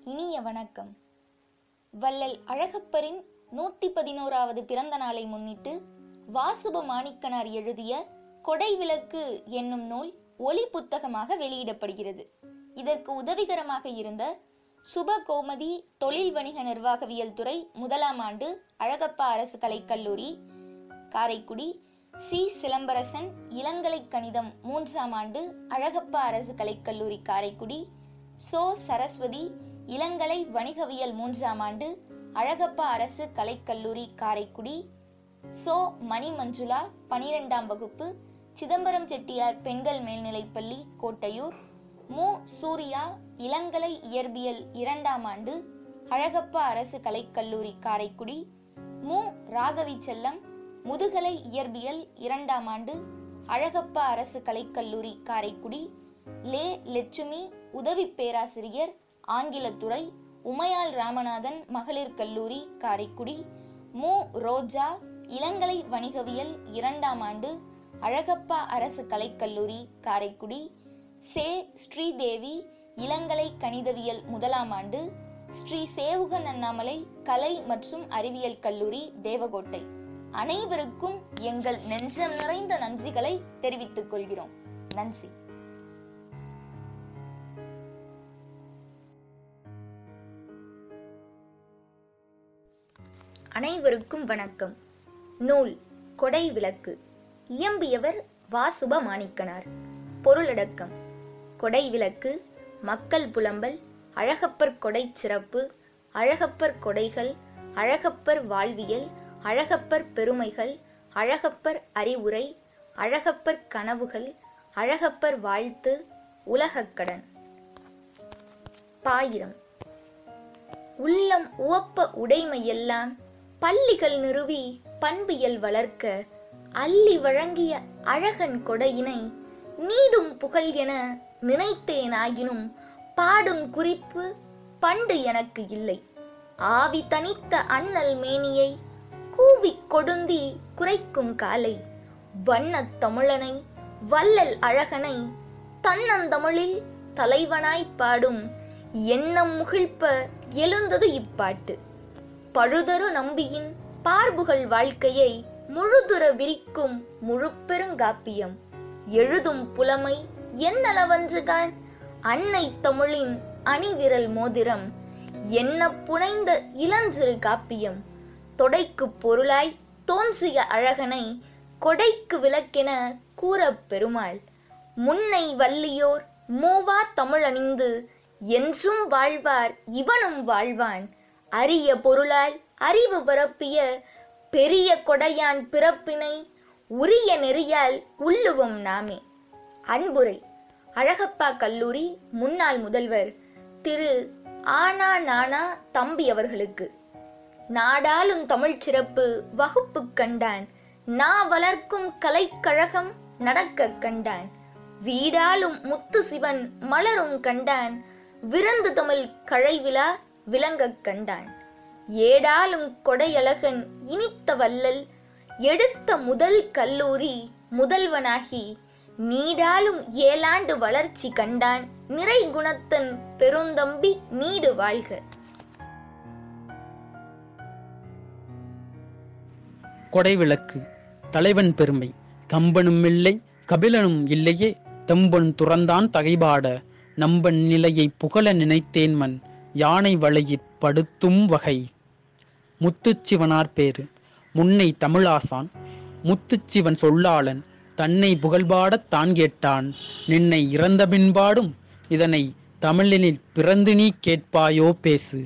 இனிய வணக்கம் வள்ளல் அழகப்பரின் நூத்தி பதினோராவது பிறந்த நாளை முன்னிட்டு வாசுப மாணிக்கனார் எழுதிய கொடை விளக்கு என்னும் நூல் ஒலி புத்தகமாக வெளியிடப்படுகிறது இதற்கு உதவிகரமாக இருந்த சுப கோமதி தொழில் வணிக நிர்வாகவியல் துறை முதலாம் ஆண்டு அழகப்பா அரசு கலைக்கல்லூரி காரைக்குடி சி சிலம்பரசன் இளங்கலை கணிதம் மூன்றாம் ஆண்டு அழகப்பா அரசு கலைக்கல்லூரி காரைக்குடி சோ சரஸ்வதி இளங்கலை வணிகவியல் மூன்றாம் ஆண்டு அழகப்பா அரசு கலைக்கல்லூரி காரைக்குடி சோ மணி மஞ்சுளா பனிரெண்டாம் வகுப்பு சிதம்பரம் செட்டியார் பெண்கள் மேல்நிலைப்பள்ளி கோட்டையூர் மு சூர்யா இளங்கலை இயற்பியல் இரண்டாம் ஆண்டு அழகப்பா அரசு கலைக்கல்லூரி காரைக்குடி மு ராகவி செல்லம் முதுகலை இயற்பியல் இரண்டாம் ஆண்டு அழகப்பா அரசு கலைக்கல்லூரி காரைக்குடி லே லட்சுமி உதவி பேராசிரியர் ஆங்கிலத்துறை உமையாள் ராமநாதன் மகளிர் கல்லூரி காரைக்குடி மு ரோஜா இளங்கலை வணிகவியல் இரண்டாம் ஆண்டு அழகப்பா அரசு கலைக்கல்லூரி காரைக்குடி சே ஸ்ரீதேவி இளங்கலை கணிதவியல் முதலாம் ஆண்டு ஸ்ரீ சேவுகன் அண்ணாமலை கலை மற்றும் அறிவியல் கல்லூரி தேவகோட்டை அனைவருக்கும் எங்கள் நெஞ்சம் நிறைந்த நன்றிகளை தெரிவித்துக் கொள்கிறோம் நன்றி அனைவருக்கும் வணக்கம் நூல் கொடை விளக்கு இயம்பியவர் வாசுப மாணிக்கனார் பொருளடக்கம் கொடை விளக்கு மக்கள் புலம்பல் அழகப்பர் கொடை சிறப்பு அழகப்பர் கொடைகள் அழகப்பர் வாழ்வியல் அழகப்பர் பெருமைகள் அழகப்பர் அறிவுரை அழகப்பர் கனவுகள் அழகப்பர் வாழ்த்து உலகக்கடன் பாயிரம் உள்ளம் உவப்ப உடைமையெல்லாம் பள்ளிகள் நிறுவி பண்பியல் வளர்க்க அள்ளி வழங்கிய அழகன் கொடையினை நீடும் புகழ் என நினைத்தேனாகினும் பாடும் குறிப்பு பண்டு எனக்கு இல்லை ஆவி தனித்த அண்ணல் மேனியை கூவிக் கொடுந்தி குறைக்கும் காலை வண்ணத் தமிழனை வள்ளல் அழகனை தன்னந்தமிழில் தலைவனாய் பாடும் எண்ணம் முகிழ்ப்ப எழுந்தது இப்பாட்டு பழுதரு நம்பியின் பார்புகள் வாழ்க்கையை முழுதுற விரிக்கும் முழுப்பெருங்காப்பியம் எழுதும் புலமை என்னளவன்றுகான் அன்னை தமிழின் அணிவிரல் மோதிரம் என்ன புனைந்த இளஞ்சிறு காப்பியம் தொடைக்கு பொருளாய் தோன்றிய அழகனை கொடைக்கு விளக்கென கூறப் பெருமாள் முன்னை வள்ளியோர் மூவா தமிழணிந்து என்றும் வாழ்வார் இவனும் வாழ்வான் அரிய பொருளாய் அறிவு பரப்பிய பெரிய கொடையான் பிறப்பினை உரிய நெறியால் உள்ளுவோம் நாமே அன்புரை அழகப்பா கல்லூரி முன்னாள் முதல்வர் திரு ஆனா நானா தம்பி அவர்களுக்கு நாடாளும் தமிழ்ச் சிறப்பு வகுப்பு கண்டான் நா வளர்க்கும் கலைக்கழகம் நடக்க கண்டான் வீடாலும் முத்து சிவன் மலரும் கண்டான் விருந்து தமிழ் கழைவிழா விளங்கக் கண்டான் ஏடாலும் கொடையழகன் இனித்த வல்லல் எடுத்த முதல் கல்லூரி முதல்வனாகி நீடாலும் ஏழாண்டு வளர்ச்சி கண்டான் நிறை குணத்தன் பெருந்தம்பி நீடு வாழ்க கொடைவிளக்கு தலைவன் பெருமை கம்பனும் இல்லை கபிலனும் இல்லையே தெம்பன் துறந்தான் தகைபாட நம்பன் நிலையை புகழ நினைத்தேன் மன் யானை வளையிற் படுத்தும் வகை முத்துச்சிவனார் பேரு முன்னை தமிழாசான் முத்துச்சிவன் சொல்லாளன் தன்னை புகழ்பாடத் தான் கேட்டான் நின்னை இறந்த பின்பாடும் இதனை தமிழினில் பிறந்து நீ கேட்பாயோ பேசு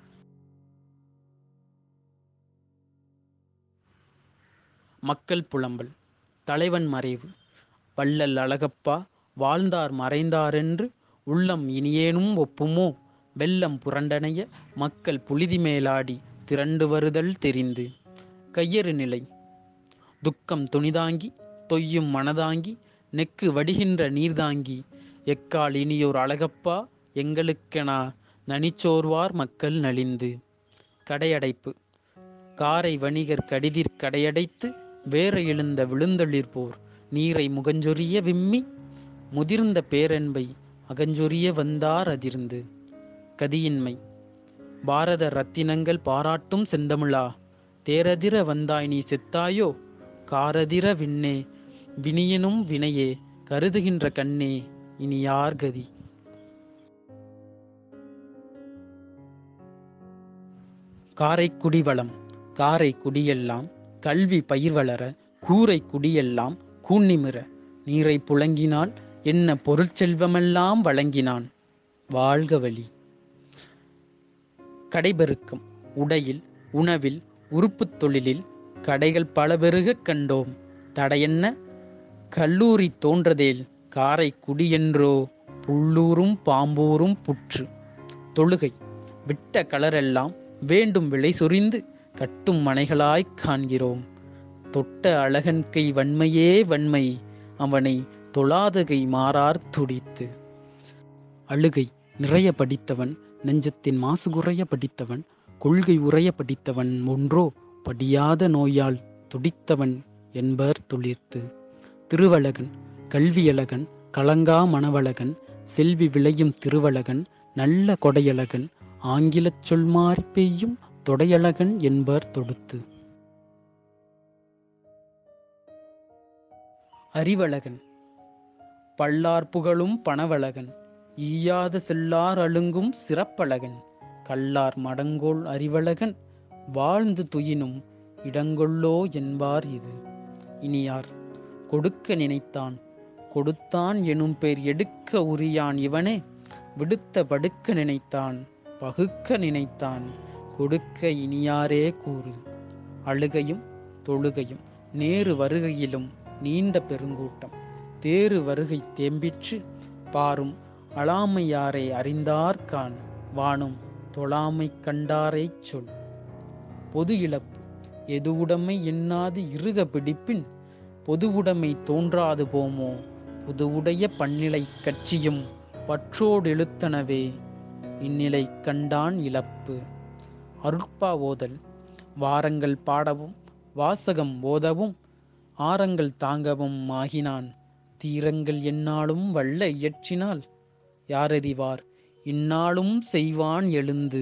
மக்கள் புலம்பல் தலைவன் மறைவு வள்ளல் அழகப்பா வாழ்ந்தார் மறைந்தாரென்று உள்ளம் இனியேனும் ஒப்புமோ வெள்ளம் புரண்டனைய மக்கள் புழுதி மேலாடி திரண்டு வருதல் தெரிந்து கையறு நிலை துக்கம் துணிதாங்கி தொய்யும் மனதாங்கி நெக்கு வடிகின்ற நீர்தாங்கி எக்கால் இனியோர் அழகப்பா எங்களுக்கெனா நனிச்சோர்வார் மக்கள் நலிந்து கடையடைப்பு காரை வணிகர் கடிதிற் கடையடைத்து வேற எழுந்த விழுந்தளிர்போர் நீரை முகஞ்சொரிய விம்மி முதிர்ந்த பேரன்பை அகஞ்சொரிய வந்தார் அதிர்ந்து கதியின்மை பாரத ரத்தினங்கள் பாராட்டும் செந்தமிழா தேரதிர வந்தாய் நீ செத்தாயோ காரதிர விண்ணே வினியனும் வினையே கருதுகின்ற கண்ணே இனி யார் கதி காரைக்குடி வளம் காரை குடியெல்லாம் கல்வி பயிர் வளர கூரை குடியெல்லாம் கூன்னிமிர நீரை புழங்கினால் என்ன பொருட்செல்வமெல்லாம் வழங்கினான் வாழ்க வழி கடைபெருக்கம் உடையில் உணவில் உறுப்புத் தொழிலில் கடைகள் பல பெருகக் கண்டோம் தடையென்ன கல்லூரி தோன்றதேல் காரை குடியென்றோ புள்ளூரும் பாம்பூரும் புற்று தொழுகை விட்ட கலரெல்லாம் வேண்டும் விலை சொரிந்து கட்டும் மனைகளாய்க் காண்கிறோம் தொட்ட அழகன் கை வன்மையே வன்மை அவனை தொழாதகை மாறார் துடித்து அழுகை நிறைய படித்தவன் நெஞ்சத்தின் மாசு குறைய படித்தவன் கொள்கை உறைய படித்தவன் ஒன்றோ படியாத நோயால் துடித்தவன் என்பர் துளிர்த்து திருவழகன் கல்வியழகன் கலங்கா மணவழகன் செல்வி விளையும் திருவழகன் நல்ல கொடையழகன் ஆங்கிலச் சொல் மாறி பெய்யும் தொடையழகன் என்பர் தொடுத்து அறிவழகன் பல்லார் புகழும் பணவழகன் ஈயாத செல்லார் அழுங்கும் சிறப்பழகன் கல்லார் மடங்கோள் அறிவழகன் வாழ்ந்து துயினும் இடங்கொள்ளோ என்பார் இது இனியார் கொடுக்க நினைத்தான் கொடுத்தான் எனும் பேர் எடுக்க உரியான் இவனே விடுத்த படுக்க நினைத்தான் பகுக்க நினைத்தான் கொடுக்க இனியாரே கூறு அழுகையும் தொழுகையும் நேரு வருகையிலும் நீண்ட பெருங்கூட்டம் தேறு வருகை தேம்பிற்று பாரும் அழாமையாரை அறிந்தார்கான் வானும் தொழாமை கண்டாரைச் சொல் பொது இழப்பு எதுவுடைமை எண்ணாது இறுக பிடிப்பின் பொதுவுடைமை தோன்றாது போமோ புதுவுடைய பன்னிலை கட்சியும் பற்றோடு இழுத்தனவே இந்நிலை கண்டான் இழப்பு அருட்பா ஓதல் வாரங்கள் பாடவும் வாசகம் ஓதவும் ஆரங்கள் தாங்கவும் ஆகினான் தீரங்கள் எந்நாளும் வல்ல இயற்றினால் யாரறிவார் இந்நாளும் செய்வான் எழுந்து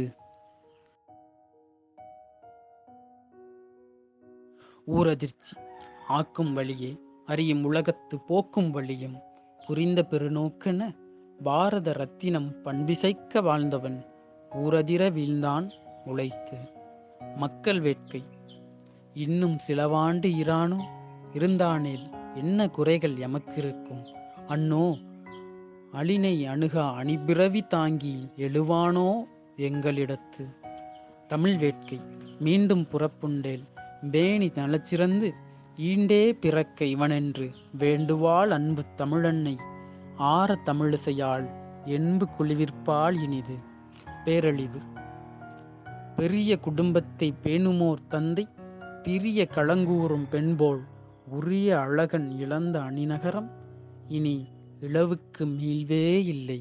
ஊரதிர்ச்சி ஆக்கும் வழியே அறியும் உலகத்து போக்கும் வழியும் புரிந்த பெருநோக்கென பாரத ரத்தினம் பண்பிசைக்க வாழ்ந்தவன் ஊரதிர வீழ்ந்தான் உழைத்து மக்கள் வேட்கை இன்னும் சிலவாண்டு இரானோ இருந்தானேல் என்ன குறைகள் எமக்கிருக்கும் அன்னோ அழினை அணுகா அணிபிறவி தாங்கி எழுவானோ எங்களிடத்து தமிழ் வேட்கை மீண்டும் புறப்புண்டேல் பேணி நலச்சிறந்து ஈண்டே பிறக்க இவனென்று வேண்டுவாள் அன்பு தமிழன்னை ஆற தமிழிசையாள் என்பு குளிவிற்பால் இனிது பேரழிவு பெரிய குடும்பத்தை பேணுமோர் தந்தை பிரிய களங்கூறும் பெண்போல் உரிய அழகன் இழந்த அணிநகரம் இனி இளவுக்கு மீள்வே இல்லை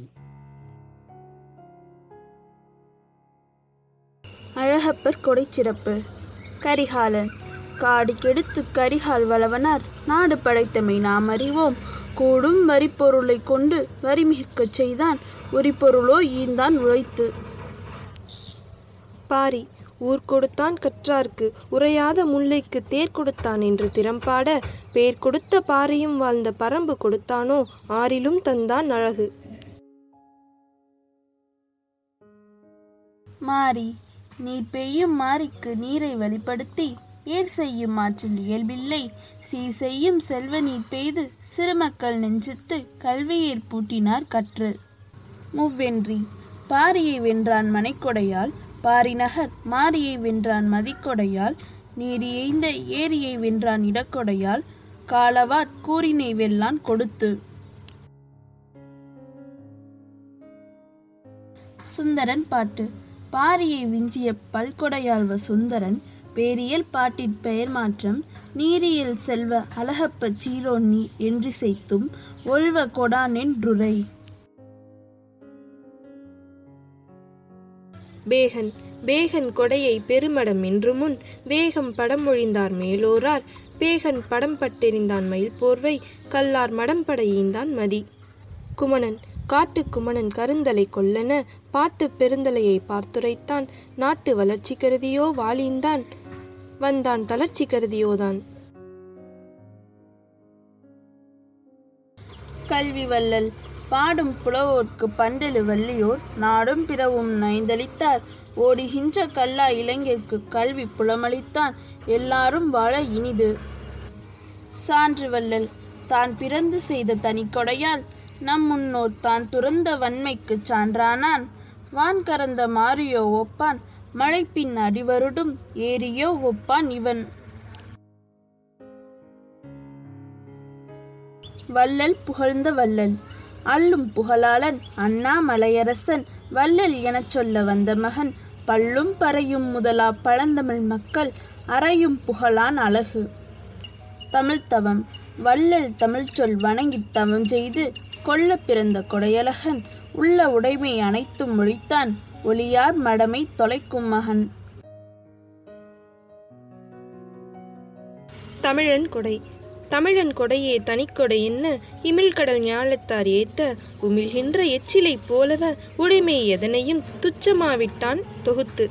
அழகப்பர் கொடைச்சிறப்பு கரிகாலன் காடு கெடுத்து கரிகால் வளவனார் நாடு படைத்தமை நாம் அறிவோம் கூடும் வரிப்பொருளை கொண்டு வரிமிகச் செய்தான் உரிப்பொருளோ ஈந்தான் உழைத்து பாரி ஊர் கொடுத்தான் கற்றார்க்கு உரையாத முல்லைக்கு தேர் கொடுத்தான் என்று திறம்பாட பேர் கொடுத்த பாரியும் வாழ்ந்த பரம்பு கொடுத்தானோ ஆறிலும் தந்தான் அழகு மாரி நீர் பெய்யும் மாரிக்கு நீரை வெளிப்படுத்தி ஏர் செய்யும் ஆற்றில் இயல்பில்லை சீர் செய்யும் செல்வ நீர் பெய்து சிறுமக்கள் நெஞ்சித்து கல்வியேர் பூட்டினார் கற்று மூவென்றி பாரியை வென்றான் மனைக்கொடையால் பாரிநகர் மாரியை வென்றான் மதிக்கொடையால் நீர் எய்ந்த ஏரியை வென்றான் இடக்கொடையால் காலவாட் கூறினை வெல்லான் கொடுத்து சுந்தரன் பாட்டு பாரியை விஞ்சிய பல்கொடையாழ்வ சுந்தரன் பேரியல் பாட்டிற் பெயர் மாற்றம் நீரியல் செல்வ அழகப்பச் சீரோன்னி என்றிசைத்தும் ஒழ்வ கொடானென்றுரை பேகன் பேகன் கொடையை பெருமடம் என்று முன் வேகம் படம் ஒழிந்தார் மேலோரார் பேகன் படம் பட்டெறிந்தான் மயில் போர்வை கல்லார் மடம் பட ஈந்தான் மதி குமணன் காட்டு குமணன் கருந்தலை கொல்லன பாட்டு பெருந்தலையை பார்த்துரைத்தான் நாட்டு வளர்ச்சி கருதியோ வாளிந்தான் வந்தான் தளர்ச்சி கருதியோதான் கல்வி வள்ளல் பாடும் புலவோர்க்கு பண்டெழு வள்ளியோர் நாடும் பிறவும் நைந்தளித்தார் ஓடுகின்ற கல்லா இளைஞர்க்கு கல்வி புலமளித்தான் எல்லாரும் வாழ இனிது சான்று வள்ளல் தான் பிறந்து செய்த தனிக்கொடையால் நம் முன்னோர் தான் துறந்த வன்மைக்குச் சான்றானான் வான் கறந்த மாரியோ ஒப்பான் மழைப்பின் அடிவருடும் ஏரியோ ஒப்பான் இவன் வள்ளல் புகழ்ந்த வள்ளல் அள்ளும் புகழாளன் அண்ணாமலையரசன் வள்ளல் எனச் சொல்ல வந்த மகன் பல்லும் பறையும் முதலா பழந்தமிழ் மக்கள் அறையும் புகழான் அழகு தமிழ்த்தவம் வள்ளல் தமிழ்ச் சொல் வணங்கித் தவம் செய்து கொல்ல பிறந்த கொடையழகன் உள்ள உடைமை அனைத்தும் ஒழித்தான் ஒளியார் மடமை தொலைக்கும் மகன் தமிழன் கொடை தமிழன் கொடையே தனிக்கொடை என்ன இமிழ்கடல் ஞாலத்தார் ஏத்த உமிழ்கின்ற எச்சிலை போலவ உடைமை எதனையும் துச்சமாவிட்டான் தொகுத்து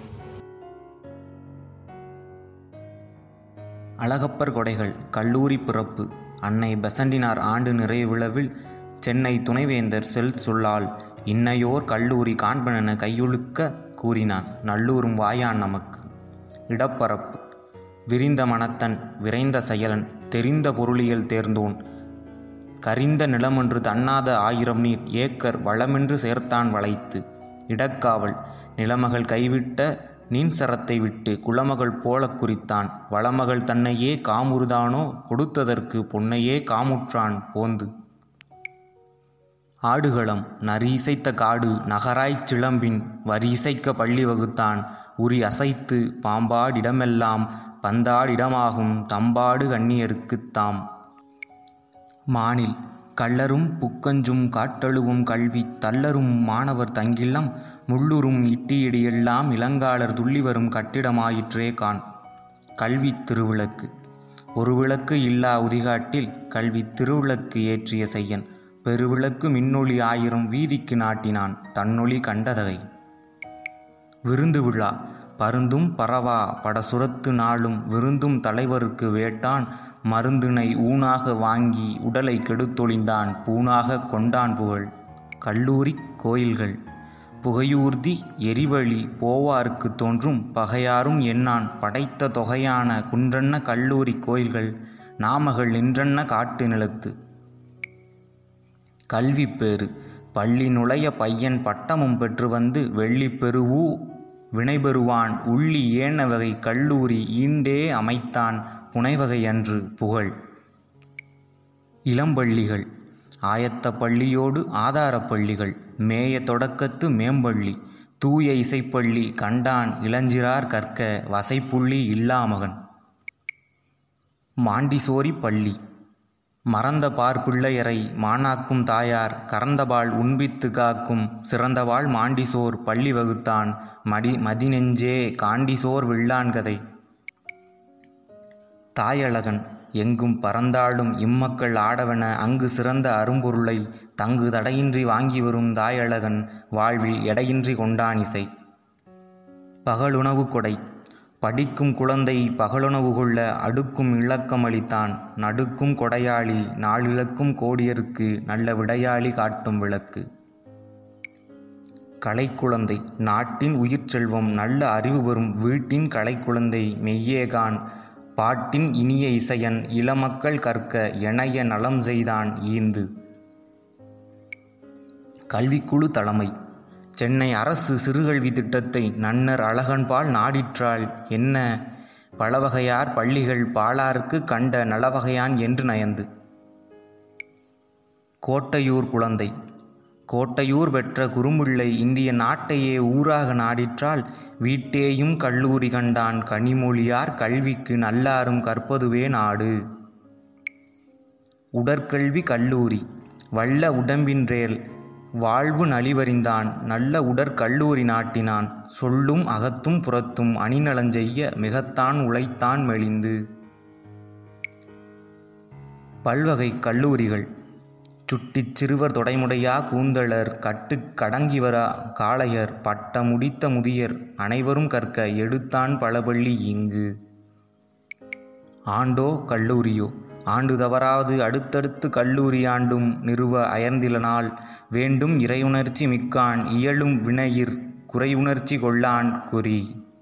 அழகப்பர் கொடைகள் கல்லூரி பிறப்பு அன்னை பெசண்டினார் ஆண்டு நிறைவு விழாவில் சென்னை துணைவேந்தர் செல் சொல்லால் இன்னையோர் கல்லூரி காண்பனென கையொழுக்க கூறினான் நல்லூரும் வாயான் நமக்கு இடப்பரப்பு விரிந்த மனத்தன் விரைந்த செயலன் தெரிந்த பொருளியல் தேர்ந்தோன் கரிந்த நிலமொன்று தன்னாத ஆயிரம் நீர் ஏக்கர் வளமென்று சேர்த்தான் வளைத்து இடக்காவல் நிலமகள் கைவிட்ட நீன் சரத்தை விட்டு குலமகள் போலக் குறித்தான் வளமகள் தன்னையே காமுறுதானோ கொடுத்ததற்கு பொன்னையே காமுற்றான் போந்து ஆடுகளம் நரி இசைத்த காடு நகராய்ச் சிலம்பின் வரி இசைக்க பள்ளி வகுத்தான் உரி அசைத்து பாம்பாடிடமெல்லாம் பந்தாடிடமாகும் தம்பாடு கண்ணியருக்குத் தாம் மானில் கள்ளரும் புக்கஞ்சும் காட்டழுவும் கல்வி தள்ளரும் மாணவர் தங்கில்லம் முள்ளுரும் இட்டியடியெல்லாம் இளங்காலர் துள்ளி வரும் கட்டிடமாயிற்றே கான் கல்வி திருவிளக்கு ஒரு விளக்கு இல்லா உதிகாட்டில் கல்வி திருவிளக்கு ஏற்றிய செய்யன் பெருவிளக்கு மின்னொளி ஆயிரம் வீதிக்கு நாட்டினான் தன்னொளி கண்டதகை விருந்து விழா பருந்தும் பரவா படசுரத்து நாளும் விருந்தும் தலைவருக்கு வேட்டான் மருந்தினை ஊனாக வாங்கி உடலை கெடுத்தொழிந்தான் பூனாக கொண்டான் புகழ் கல்லூரி கோயில்கள் புகையூர்தி எரிவழி போவார்க்கு தோன்றும் பகையாரும் எண்ணான் படைத்த தொகையான குன்றன்ன கல்லூரி கோயில்கள் நாமகள் நின்றன்ன காட்டு நிலத்து கல்வி பேறு பள்ளி நுழைய பையன் பட்டமும் பெற்று வந்து வெள்ளி பெறுவூ வினைபெறுவான் உள்ளி ஏன வகை கல்லூரி ஈண்டே அமைத்தான் புனைவகை அன்று புகழ் இளம்பள்ளிகள் ஆயத்த பள்ளியோடு ஆதாரப் பள்ளிகள் மேய தொடக்கத்து மேம்பள்ளி தூய இசைப்பள்ளி கண்டான் இளஞ்சிறார் கற்க வசைப்புள்ளி இல்லாமகன் மாண்டிசோரி பள்ளி மறந்த பார்ப்பிள்ளையரை மானாக்கும் தாயார் கறந்தபால் உண்பித்து காக்கும் சிறந்தவாள் மாண்டிசோர் பள்ளி வகுத்தான் மடி மதிநெஞ்சே காண்டிசோர் வில்லான்கதை தாயழகன் எங்கும் பறந்தாடும் இம்மக்கள் ஆடவன அங்கு சிறந்த அரும்பொருளை தங்கு தடையின்றி வாங்கி வரும் தாயழகன் வாழ்வில் எடையின்றி கொண்டான் இசை பகலுணவு கொடை படிக்கும் குழந்தை பகலுணவு கொள்ள அடுக்கும் இலக்கம் அளித்தான் நடுக்கும் கொடையாளி நாளிலக்கும் கோடியருக்கு நல்ல விடையாளி காட்டும் விளக்கு கலைக்குழந்தை நாட்டின் உயிர் செல்வம் நல்ல அறிவு பெறும் வீட்டின் கலைக்குழந்தை மெய்யேகான் பாட்டின் இனிய இசையன் இளமக்கள் கற்க எனைய நலம் செய்தான் ஈந்து கல்விக்குழு தலைமை சென்னை அரசு சிறுகல்வி திட்டத்தை நன்னர் அழகன்பால் நாடிற்றால் என்ன பலவகையார் பள்ளிகள் பாலாருக்கு கண்ட நலவகையான் என்று நயந்து கோட்டையூர் குழந்தை கோட்டையூர் பெற்ற குறுமுல்லை இந்திய நாட்டையே ஊராக நாடிற்றால் வீட்டேயும் கல்லூரி கண்டான் கனிமொழியார் கல்விக்கு நல்லாரும் கற்பதுவே நாடு உடற்கல்வி கல்லூரி வல்ல உடம்பின்றேல் வாழ்வு நலிவறிந்தான் நல்ல உடற்கல்லூரி நாட்டினான் சொல்லும் அகத்தும் புறத்தும் அணிநலஞ்செய்ய மிகத்தான் உழைத்தான் மெலிந்து பல்வகை கல்லூரிகள் சுட்டிச் சிறுவர் தொடைமுடையா கூந்தலர் கட்டுக் கடங்கிவரா காளையர் பட்ட முடித்த முதியர் அனைவரும் கற்க எடுத்தான் பலபள்ளி இங்கு ஆண்டோ கல்லூரியோ ஆண்டு தவறாது அடுத்தடுத்து கல்லூரி ஆண்டும் நிறுவ அயர்ந்திலனால் வேண்டும் இறையுணர்ச்சி மிக்கான் இயலும் வினையிற் குறையுணர்ச்சி கொள்ளான் குறி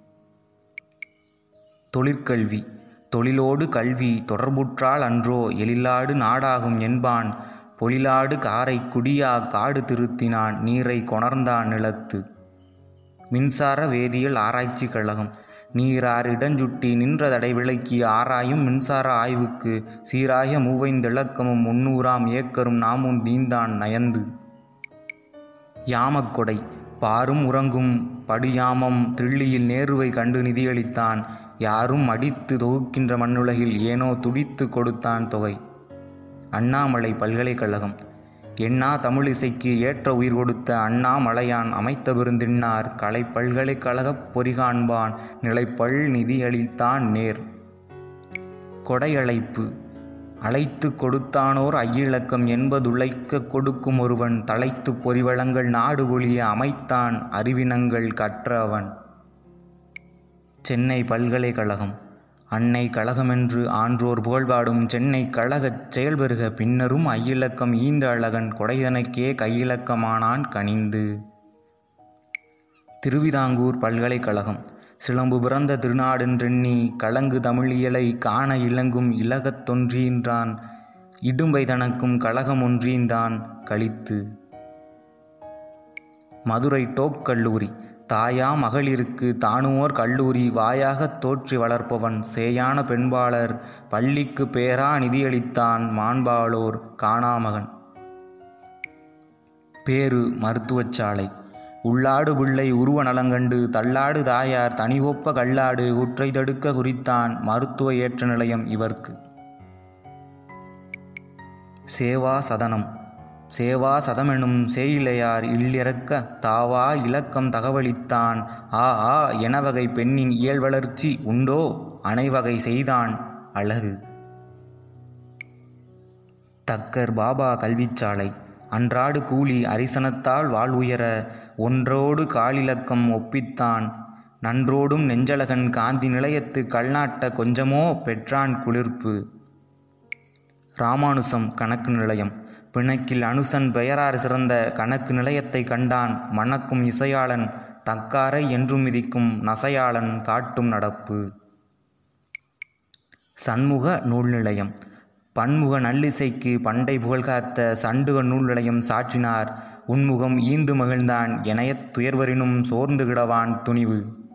தொழிற்கல்வி தொழிலோடு கல்வி தொடர்புற்றால் அன்றோ எழிலாடு நாடாகும் என்பான் பொழிலாடு காரை குடியா காடு திருத்தினான் நீரை கொணர்ந்தான் நிலத்து மின்சார வேதியியல் ஆராய்ச்சி கழகம் நீரார் இடஞ்சுட்டி நின்ற தடை விளக்கி ஆராயும் மின்சார ஆய்வுக்கு சீராய மூவைந்திளக்கமும் முன்னூறாம் ஏக்கரும் நாமும் தீந்தான் நயந்து யாமக்கொடை பாரும் உறங்கும் படுயாமம் திள்ளியில் நேருவை கண்டு நிதியளித்தான் யாரும் அடித்து தொகுக்கின்ற மண்ணுலகில் ஏனோ துடித்து கொடுத்தான் தொகை அண்ணாமலை பல்கலைக்கழகம் எண்ணா தமிழிசைக்கு ஏற்ற உயிர் கொடுத்த அண்ணாமலையான் அமைத்த விருந்தின்னார் கலை பல்கலைக்கழகப் பொறிகாண்பான் நிலைப்பல் நிதியளித்தான் நேர் கொடையழைப்பு அழைத்து கொடுத்தானோர் ஐயிலக்கம் என்பதுழைக்க கொடுக்கும் ஒருவன் தலைத்து பொறிவளங்கள் நாடு ஒழிய அமைத்தான் அறிவினங்கள் கற்ற அவன் சென்னை பல்கலைக்கழகம் அன்னை கழகமென்று ஆன்றோர் புகழ்பாடும் சென்னை கழகச் செயல்பெறுக பின்னரும் ஐயிலக்கம் ஈந்த அழகன் கொடைதனக்கே கையிலக்கமானான் கனிந்து திருவிதாங்கூர் பல்கலைக்கழகம் சிலம்பு பிறந்த திருநாடென்றெண்ணி கலங்கு தமிழியலை காண இலங்கும் இலகத் தொன்றீன்றான் இடும்பை தனக்கும் கழகம் ஒன்றீந்தான் கழித்து மதுரை டோப் கல்லூரி தாயா மகளிருக்கு தானுமோர் கல்லூரி வாயாகத் தோற்றி வளர்ப்பவன் சேயான பெண்பாளர் பள்ளிக்கு பேரா நிதியளித்தான் மாண்பாளோர் காணாமகன் பேரு மருத்துவச்சாலை உள்ளாடு பிள்ளை உருவ நலங்கண்டு தள்ளாடு தாயார் தனிவொப்ப கல்லாடு குற்றை தடுக்க குறித்தான் மருத்துவ ஏற்ற நிலையம் இவர்க்கு சேவா சதனம் சேவா சதமெனும் சேயிலையார் இல்லிறக்க தாவா இலக்கம் தகவலித்தான் ஆ ஆ எனவகை பெண்ணின் இயல் வளர்ச்சி உண்டோ அனைவகை செய்தான் அழகு தக்கர் பாபா கல்விச்சாலை அன்றாடு கூலி அரிசனத்தால் வாழ்வுயர ஒன்றோடு காலிலக்கம் ஒப்பித்தான் நன்றோடும் நெஞ்சழகன் காந்தி நிலையத்து கல்நாட்ட கொஞ்சமோ பெற்றான் குளிர்ப்பு ராமானுசம் கணக்கு நிலையம் பிணக்கில் அனுசன் பெயரார் சிறந்த கணக்கு நிலையத்தை கண்டான் மணக்கும் இசையாளன் தக்காரை என்றும் மிதிக்கும் நசையாளன் காட்டும் நடப்பு சண்முக நூல் நிலையம் பன்முக நல்லிசைக்கு பண்டை புகழ்காத்த சண்டுக நூல் நிலையம் சாற்றினார் உன்முகம் ஈந்து மகிழ்ந்தான் எனையத் துயர்வரினும் சோர்ந்து கிடவான் துணிவு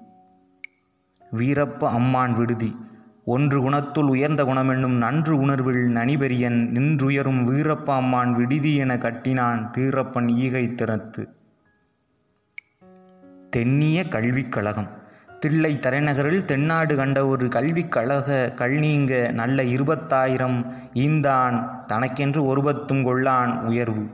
வீரப்ப அம்மான் விடுதி ஒன்று குணத்துள் உயர்ந்த குணமென்னும் நன்று உணர்வில் நனிபெரியன் நின்றுயரும் வீரப்ப அம்மான் விடுதி என கட்டினான் தீரப்பன் ஈகை திறத்து தென்னிய கல்விக் கழகம் தில்லை தலைநகரில் தென்னாடு கண்ட ஒரு கல்விக் கழக கல்நீங்க நல்ல இருபத்தாயிரம் ஈந்தான் தனக்கென்று ஒருபத்தும் கொள்ளான் உயர்வு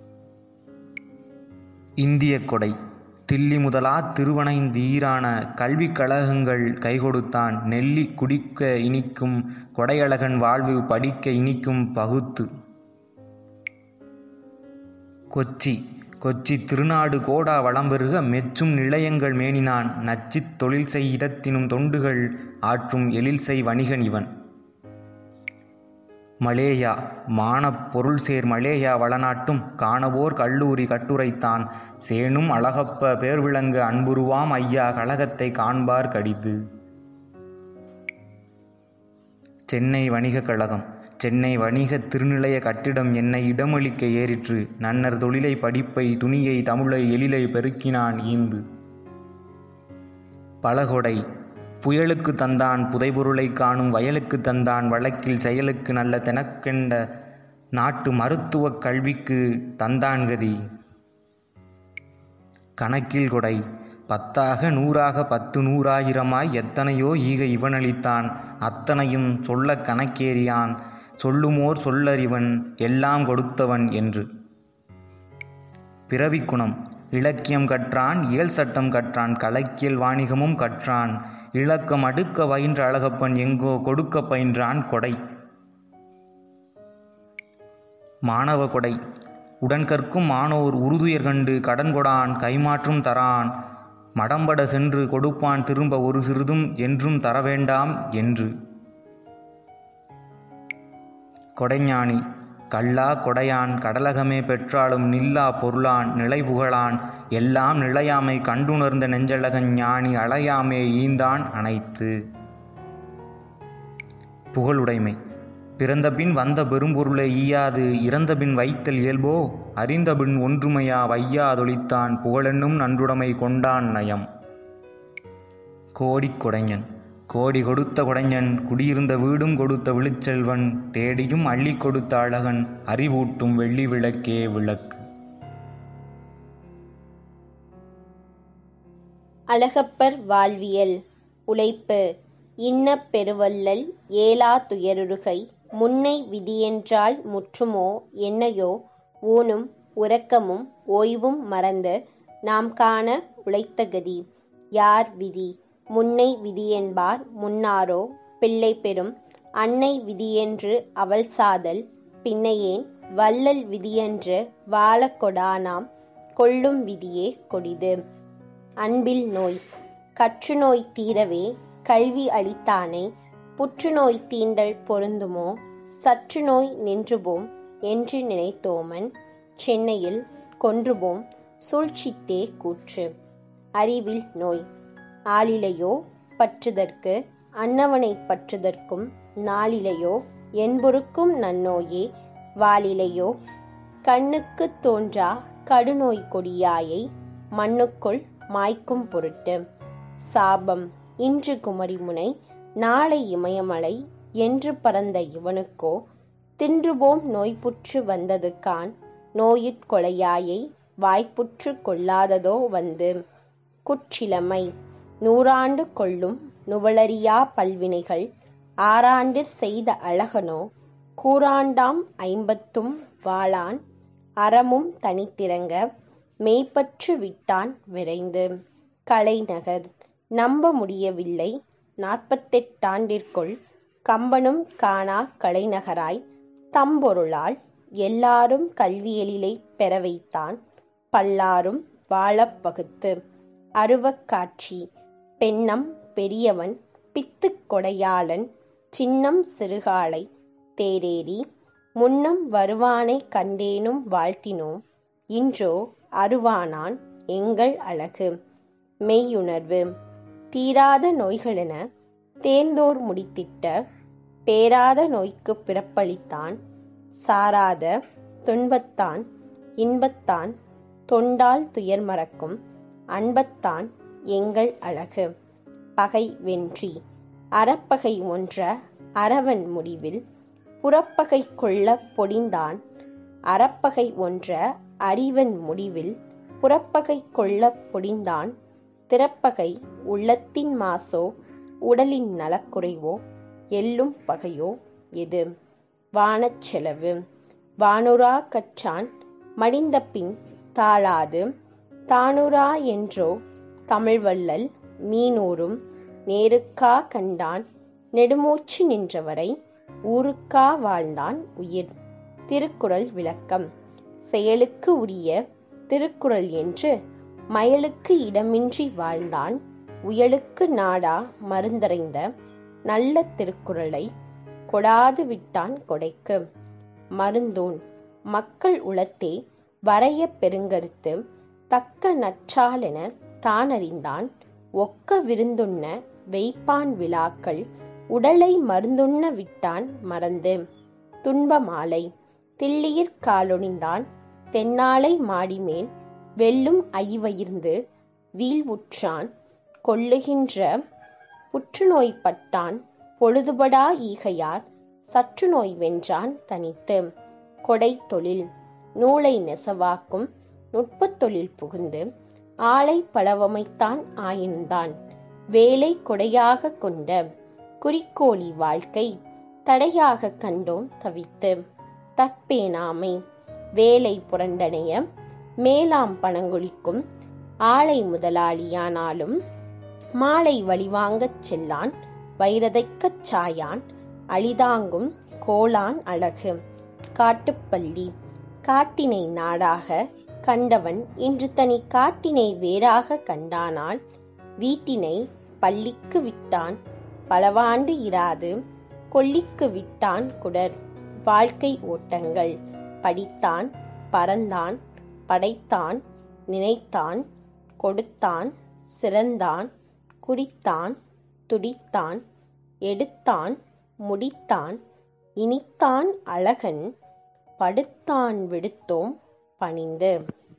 இந்திய கொடை தில்லி முதலா திருவனைந்தீரான கல்விக் கழகங்கள் கைகொடுத்தான் நெல்லி குடிக்க இனிக்கும் கொடையழகன் வாழ்வு படிக்க இனிக்கும் பகுத்து கொச்சி கொச்சி திருநாடு கோடா வளம்பெருக மெச்சும் நிலையங்கள் மேனினான் நச்சித் தொழில் செய் இடத்தினும் தொண்டுகள் ஆற்றும் எழில் செய் வணிகன் இவன் மலேயா மானப் பொருள் சேர் மலேயா வளநாட்டும் காணவோர் கல்லூரி கட்டுரைத்தான் சேனும் அழகப்ப பேர் விளங்க அன்புருவாம் ஐயா கழகத்தை காண்பார் கடிது சென்னை வணிகக் கழகம் சென்னை வணிக திருநிலைய கட்டிடம் என்னை இடமளிக்க ஏறிற்று நன்னர் தொழிலை படிப்பை துணியை தமிழை எழிலை பெருக்கினான் ஈந்து பலகொடை புயலுக்கு தந்தான் புதைபொருளை காணும் வயலுக்கு தந்தான் வழக்கில் செயலுக்கு நல்ல தெனக்கெண்ட நாட்டு மருத்துவக் கல்விக்கு தந்தான் கதி கணக்கில் கொடை பத்தாக நூறாக பத்து நூறாயிரமாய் எத்தனையோ ஈக இவனளித்தான் அத்தனையும் சொல்ல கணக்கேறியான் சொல்லுமோர் சொல்லறிவன் எல்லாம் கொடுத்தவன் என்று பிறவிக்குணம் இலக்கியம் கற்றான் இயல் சட்டம் கற்றான் கலக்கியல் வாணிகமும் கற்றான் இலக்கம் அடுக்க பயின்ற அழகப்பன் எங்கோ கொடுக்க பயின்றான் கொடை மாணவ கொடை உடன்கற்கும் மானோர் உறுதுயர் கண்டு கடன் கொடான் கைமாற்றும் தரான் மடம்பட சென்று கொடுப்பான் திரும்ப ஒரு சிறிதும் என்றும் தரவேண்டாம் என்று கொடைஞானி கல்லா கொடையான் கடலகமே பெற்றாலும் நில்லா பொருளான் நிலை புகழான் எல்லாம் நிலையாமை கண்டுணர்ந்த நெஞ்சழகன் ஞானி அலையாமே ஈந்தான் அனைத்து புகழுடைமை பிறந்தபின் வந்த பெரும்பொருளை ஈயாது இறந்தபின் வைத்தல் இயல்போ அறிந்தபின் ஒன்றுமையா வையாதொழித்தான் புகழென்னும் நன்றுடைமை கொண்டான் நயம் கோடிக் கொடைஞன் கோடி கொடுத்த கொடைஞன் குடியிருந்த வீடும் கொடுத்த விழுச்செல்வன் தேடியும் அள்ளி கொடுத்த அழகன் அறிவூட்டும் வெள்ளி விளக்கே விளக்கு அழகப்பர் வாழ்வியல் உழைப்பு இன்னப் பெருவல்லல் ஏலா துயருகை முன்னை விதியென்றால் முற்றுமோ என்னையோ ஊனும் உறக்கமும் ஓய்வும் மறந்து நாம் காண உழைத்த கதி யார் விதி முன்னை விதியென்பார் முன்னாரோ பிள்ளை பெறும் அன்னை விதியென்று அவள் சாதல் பின்னையேன் வள்ளல் விதியென்று வாழக் கொடானாம் கொள்ளும் விதியே கொடிது அன்பில் நோய் கற்றுநோய் தீரவே கல்வி அளித்தானே புற்றுநோய் தீண்டல் பொருந்துமோ சற்று நோய் நின்றுபோம் என்று நினைத்தோமன் சென்னையில் கொன்றுபோம் சூழ்ச்சித்தே கூற்று அறிவில் நோய் ஆளிலையோ பற்றுதற்கு அன்னவனை பற்றுதற்கும் நாளிலையோ என்பொருக்கும் நன்னோயே வாளிலையோ கண்ணுக்குத் தோன்றா கடுநோய் கொடியாயை மண்ணுக்குள் மாய்க்கும் பொருட்டு சாபம் இன்று குமரிமுனை நாளை இமயமலை என்று பறந்த இவனுக்கோ தின்றுபோம் நோய்புற்று வந்தது கான் நோயிற்கொலையாயை வாய்ப்புற்று கொள்ளாததோ வந்து குற்றிலமை நூறாண்டு கொள்ளும் நுவலறியா பல்வினைகள் ஆறாண்டிற் செய்த அழகனோ கூறாண்டாம் ஐம்பத்தும் வாளான் அறமும் தனித்திறங்க மெய்ப்பற்று விட்டான் விரைந்து கலைநகர் நம்ப முடியவில்லை நாற்பத்தெட்டாண்டிற்குள் கம்பனும் காணா கலைநகராய் தம்பொருளால் எல்லாரும் கல்வியலிலை பெற வைத்தான் பல்லாரும் வாழப் பகுத்து அருவக்காட்சி பெண்ணம் பெரியவன் பித்துக் கொடையாளன் சின்னம் சிறுகாலை தேரேறி முன்னம் வருவானை கண்டேனும் வாழ்த்தினோம் இன்றோ அருவானான் எங்கள் அழகு மெய்யுணர்வு தீராத நோய்களென தேர்ந்தோர் முடித்திட்ட பேராத நோய்க்கு பிறப்பளித்தான் சாராத துன்பத்தான் இன்பத்தான் தொண்டால் துயர் மறக்கும் அன்பத்தான் எங்கள் அழகு பகை வென்றி அறப்பகை ஒன்ற அரவன் முடிவில் புறப்பகை கொள்ள பொடிந்தான் அறப்பகை ஒன்ற அறிவன் முடிவில் புறப்பகை கொள்ள பொடிந்தான் திறப்பகை உள்ளத்தின் மாசோ உடலின் நலக்குறைவோ எள்ளும் பகையோ எது வானச் செலவு வானுரா கற்றான் மடிந்த பின் தாழாது தானுரா என்றோ தமிழ்வள்ளல் மீனூரும் நேருக்கா கண்டான் நெடுமூச்சு நின்றவரை ஊருக்கா வாழ்ந்தான் உயிர் திருக்குறள் விளக்கம் செயலுக்கு உரிய திருக்குறள் என்று மயலுக்கு இடமின்றி வாழ்ந்தான் உயலுக்கு நாடா மருந்தறைந்த நல்ல திருக்குறளை கொடாது விட்டான் கொடைக்கு மருந்தோன் மக்கள் உளத்தே வரைய பெருங்கருத்து தக்க நற்றாலென தானறிந்தான் ஒக்க விருந்துண்ண வெய்ப்பான் விழாக்கள் உடலை மருந்துண்ண விட்டான் மறந்து துன்ப மாலை தில்லியிற் காலொணிந்தான் தென்னாலை மாடிமேல் வெல்லும் ஐவயிர்ந்து வீழ்வுற்றான் கொள்ளுகின்ற புற்றுநோய்ப்பட்டான் பொழுதுபடா ஈகையார் சற்று நோய் வென்றான் தனித்து கொடை தொழில் நூலை நெசவாக்கும் நுட்பத் தொழில் புகுந்து ஆளை பலவமைத்தான் ஆயினுந்தான் வேலை கொடையாக கொண்ட குறிக்கோளி வாழ்க்கை தடையாக கண்டோம் தவித்து தற்பேனாமை வேலை புரண்டனைய மேலாம் பணங்கொழிக்கும் ஆளை முதலாளியானாலும் மாலை வழிவாங்கச் செல்லான் வைரதைக்கச் சாயான் அழிதாங்கும் கோலான் அழகு காட்டுப்பள்ளி காட்டினை நாடாக கண்டவன் இன்று தனி காட்டினை வேறாக கண்டானால் வீட்டினை பள்ளிக்கு விட்டான் பலவாண்டு இராது கொல்லிக்கு விட்டான் குடர் வாழ்க்கை ஓட்டங்கள் படித்தான் பறந்தான் படைத்தான் நினைத்தான் கொடுத்தான் சிறந்தான் குடித்தான் துடித்தான் எடுத்தான் முடித்தான் இனித்தான் அழகன் படுத்தான் விடுத்தோம் பணிந்து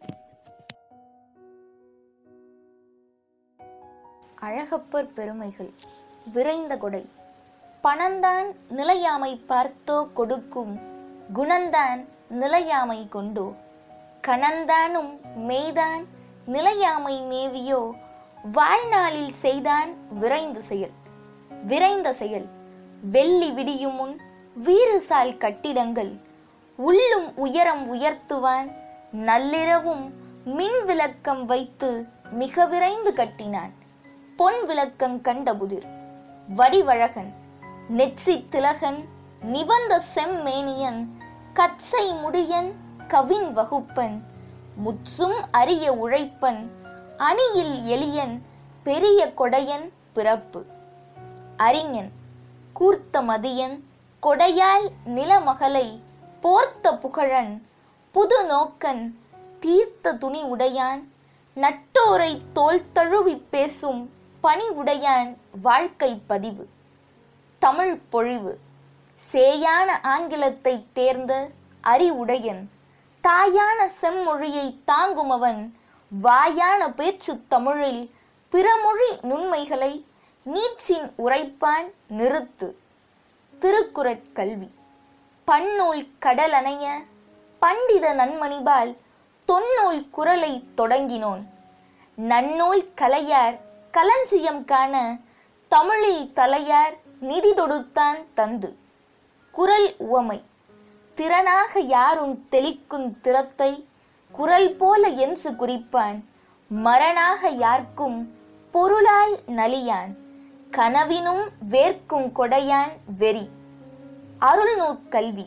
அழகப்பர் பெருமைகள் விரைந்த கொடை பணந்தான் நிலையாமை பார்த்தோ கொடுக்கும் குணந்தான் நிலையாமை கொண்டோ கணந்தானும் மெய்தான் நிலையாமை மேவியோ வாழ்நாளில் செய்தான் விரைந்து செயல் விரைந்த செயல் வெள்ளி விடியும் முன் வீறுசால் கட்டிடங்கள் உள்ளும் உயரம் உயர்த்துவான் நள்ளிரவும் மின் விளக்கம் வைத்து மிக விரைந்து கட்டினான் பொன் விளக்கங் கண்ட புதிர் வடிவழகன் நெற்றி திலகன் நிபந்த செம்மேனியன் கச்சை முடியன் கவின் வகுப்பன் முற்றும் அரிய உழைப்பன் அணியில் எளியன் பெரிய கொடையன் பிறப்பு அறிஞன் கூர்த்த மதியன் கொடையால் நிலமகளை போர்த்த புகழன் புது நோக்கன் தீர்த்த துணி உடையான் நட்டோரை தோல் தழுவி பேசும் பணி உடையான் வாழ்க்கை பதிவு தமிழ் பொழிவு சேயான ஆங்கிலத்தை தேர்ந்த அறிவுடையன் தாயான செம்மொழியை தாங்குமவன் வாயான பேச்சு தமிழில் பிறமொழி நுண்மைகளை நீச்சின் உரைப்பான் நிறுத்து திருக்குறட்கல்வி பன்னூல் கடலணைய பண்டித நன்மணிபால் தொன்னூல் குரலை தொடங்கினோன் நன்னூல் கலையார் களஞ்சியம் காண தமிழில் தலையார் நிதி தொடுத்தான் தந்து குரல் உவமை திறனாக யாரும் தெளிக்கும் திறத்தை குரல் போல என்று குறிப்பான் மரணாக யார்க்கும் பொருளால் நலியான் கனவினும் வேர்க்கும் கொடையான் வெறி அருள்நூற்கல்வி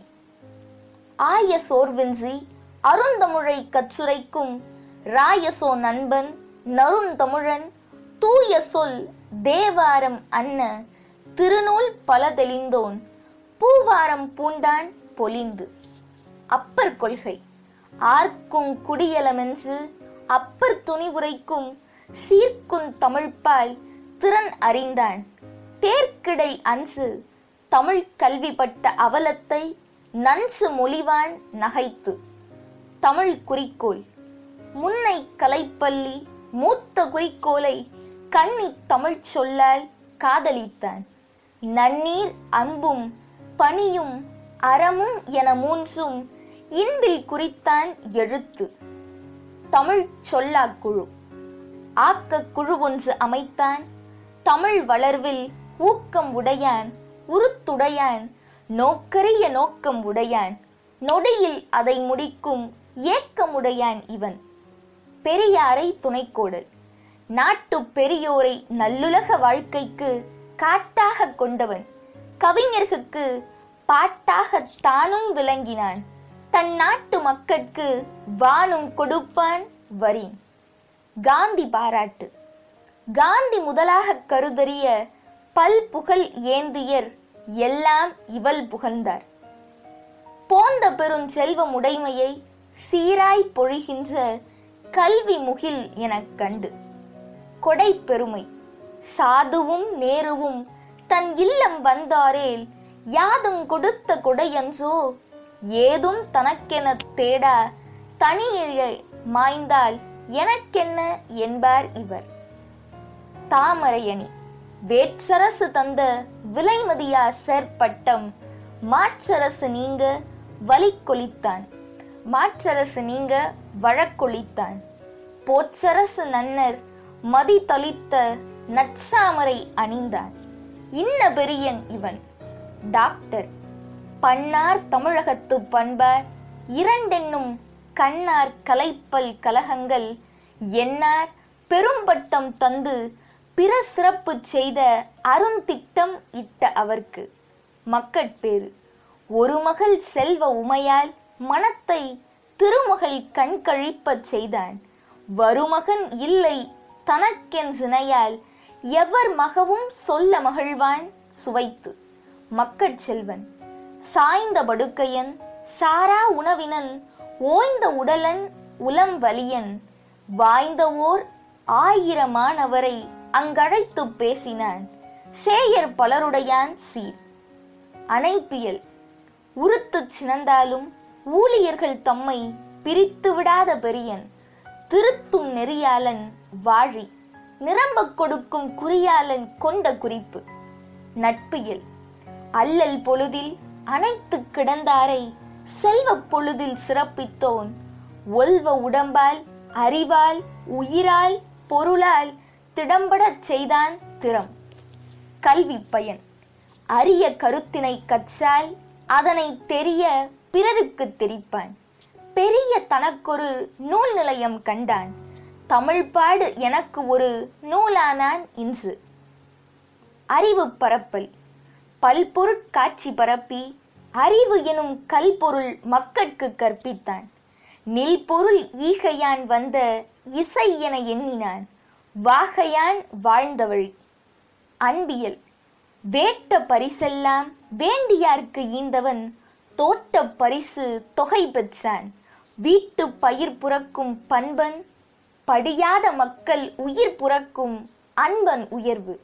ஆய சோர்வின்றி அருந்தமிழை கச்சுரைக்கும் ராயசோ நண்பன் நருந்தமிழன் தூய சொல் தேவாரம் அன்ன திருநூல் பல தெளிந்தோன் பூவாரம் பூண்டான் பொலிந்து அப்பர் கொள்கை ஆர்க்கும் குடியலமென்று அப்பர் துணிவுரைக்கும் சீர்க்கும் தமிழ்ப்பால் திறன் அறிந்தான் தேர்க்கிடை அன்று தமிழ் கல்விப்பட்ட அவலத்தை நன்சு மொழிவான் நகைத்து தமிழ் குறிக்கோள் முன்னை கலைப்பள்ளி மூத்த குறிக்கோளை கன்னி தமிழ்ச் சொல்லால் காதலித்தான் நன்னீர் அம்பும் பணியும் அறமும் என மூன்றும் இன்பில் குறித்தான் எழுத்து தமிழ் சொல்லாக் குழு ஆக்கக் குழு ஒன்று அமைத்தான் தமிழ் வளர்வில் ஊக்கம் உடையான் உருத்துடையான் நோக்கரிய நோக்கம் உடையான் நொடியில் அதை முடிக்கும் ஏக்கமுடையான் இவன் பெரியாரை துணைக்கோடல் நாட்டு பெரியோரை நல்லுலக வாழ்க்கைக்கு காட்டாக கொண்டவன் கவிஞர்களுக்கு பாட்டாக தானும் விளங்கினான் தன் நாட்டு மக்கட்கு வானும் கொடுப்பான் வரீன் காந்தி பாராட்டு காந்தி முதலாக கருதறிய பல் புகழ் ஏந்தியர் எல்லாம் இவள் புகழ்ந்தார் போந்த பெரும் செல்வம் உடைமையை சீராய் பொழிகின்ற கல்வி முகில் எனக் கண்டு கொடை பெருமை சாதுவும் நேருவும் தன் இல்லம் வந்தாரேல் யாதும் கொடுத்த கொடையன்றோ ஏதும் தனக்கென தேடா தனியிழை மாய்ந்தால் எனக்கென்ன என்பார் இவர் தாமரையணி வேற்றரசு தந்த விலைமதியா செயற்பட்டம் மாற்றரசு நீங்க வலிக்கொலித்தான் மாற்றரசு நீங்க வழக்கொலித்தான் போற்றரசு நன்னர் மதி தொலித்த நச்சாமரை அணிந்தான் இன்ன பெரியன் இவன் டாக்டர் பன்னார் தமிழகத்து பண்பார் இரண்டென்னும் கண்ணார் கலைப்பல் கலகங்கள் எண்ணார் பெரும்பட்டம் தந்து பிற சிறப்பு செய்த அருந்திட்டம் இட்ட அவர்க்கு மக்கட்பேறு ஒரு மகள் செல்வ உமையால் மனத்தை திருமகள் கண் கழிப்பச் செய்தான் வருமகன் இல்லை தனக்கென் சினையால் எவர் மகவும் சொல்ல மகிழ்வான் சுவைத்து மக்கட் செல்வன் சாய்ந்த படுக்கையன் சாரா உணவினன் ஓய்ந்த உடலன் உளம் வலியன் வாய்ந்த ஓர் ஆயிரமானவரை அங்கழைத்துப் பேசினான் சேயர் பலருடையான் சீர் அணைப்பியல் உருத்துச் சினந்தாலும் ஊழியர்கள் தம்மை பிரித்து விடாத பெரியன் திருத்தும் நெறியாளன் வாழி நிரம்பக் கொடுக்கும் குறியாளன் கொண்ட குறிப்பு நட்பியல் அல்லல் பொழுதில் அனைத்து கிடந்தாரை செல்வப் பொழுதில் சிறப்பித்தோன் ஒல்வ உடம்பால் அறிவால் உயிரால் பொருளால் திடம்படச் செய்தான் திறம் கல்வி பயன் அரிய கருத்தினை கற்றால் அதனை தெரிய பிறருக்கு தெரிப்பான் பெரிய தனக்கொரு நூல் நிலையம் கண்டான் தமிழ்பாடு எனக்கு ஒரு நூலானான் இன்று அறிவு பரப்பல் பல்பொருட்காட்சி பரப்பி அறிவு எனும் கல்பொருள் மக்கட்கு கற்பித்தான் நில்பொருள் ஈகையான் வந்த இசை என எண்ணினான் வாகையான் வாழ்ந்த வழி அன்பியல் வேட்ட பரிசெல்லாம் வேண்டியார்க்கு ஈந்தவன் தோட்ட பரிசு தொகை பெற்றான் வீட்டு பயிர் புறக்கும் பண்பன் படியாத மக்கள் உயிர் புறக்கும் அன்பன் உயர்வு